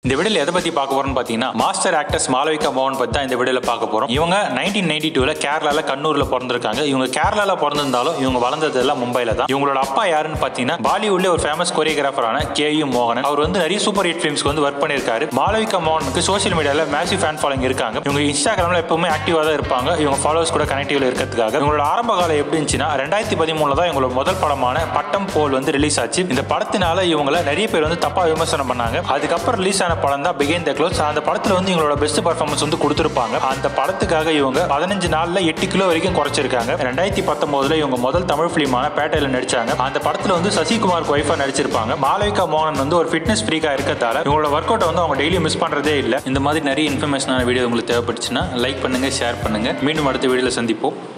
இந்த வீடியோல எதை பத்தி பார்க்க போறோம்னு பாத்தீங்கன்னா மாஸ்டர் ஆக்டர்ஸ் மாளவிகா மோகன் பத்தி தான் இந்த வீடியோல பார்க்க போறோம் இவங்க நைன்டீன் நைன்டி டூல கேரளால கண்ணூர்ல பிறந்திருக்காங்க இவங்க கேரளால பிறந்திருந்தாலும் இவங்க வளர்ந்தது எல்லாம் மும்பைல தான் இவங்களோட அப்பா யாருன்னு பாத்தீங்கன்னா பாலிவுட்ல ஒரு ஃபேமஸ் கொரியோகிராஃபரான கே யு மோகன் அவர் வந்து நிறைய சூப்பர் ஹிட் ஃபிலிம்ஸ்க்கு வந்து ஒர்க் பண்ணியிருக்காரு மாளவிகா மோகனுக்கு சோஷியல் மீடியால மேசிவ் ஃபேன் ஃபாலோயிங் இருக்காங்க இவங்க இன்ஸ்டாகிராம்ல எப்பவுமே ஆக்டிவா தான் இருப்பாங்க இவங்க ஃபாலோவர்ஸ் கூட கனெக்டிவ்ல இருக்கிறதுக்காக இவங்களோட ஆரம்ப காலம் எப்படி இருந்துச்சுன்னா ரெண்டாயிரத்தி பதிமூணுல தான் இவங்களோட முதல் படமான பட்டம் போல் வந்து ரிலீஸ் ஆச்சு இந்த படத்தினால இவங்கள நிறைய பேர் வந்து தப்பா விமர்சனம் பண்ணாங்க அதுக்கப்புறம் ரிலீஸ் ஆன படம் தான் பிகைன் த க்ளோஸ் அந்த படத்துல வந்து இவங்களோட பெஸ்ட் பர்ஃபார்மன்ஸ் வந்து கொடுத்துருப்பாங்க அந்த படத்துக்காக இவங்க பதினஞ்சு நாள்ல எட்டு கிலோ வரைக்கும் குறைச்சிருக்காங்க ரெண்டாயிரத்தி பத்தொன்பதுல இவங்க முதல் தமிழ் பிலிமான பேட்டையில நடிச்சாங்க அந்த படத்துல வந்து சசிகுமார் ஒய்ஃபா நடிச்சிருப்பாங்க மாளவிகா மோகன் வந்து ஒரு ஃபிட்னஸ் ஃப்ரீக்கா இருக்கிறதால இவங்களோட ஒர்க் அவுட்டை வந்து அவங்க டெய்லி மிஸ் பண்றதே இல்லை இந்த மாதிரி நிறைய இன்ஃபர்மேஷனான வீடியோ உங்களுக்கு தேவைப்பட்டுச்சுன்னா லைக் பண்ணுங்க ஷேர் பண்ணுங்க மீண்டும் அடுத்த வீடியோல சந்திப்போம்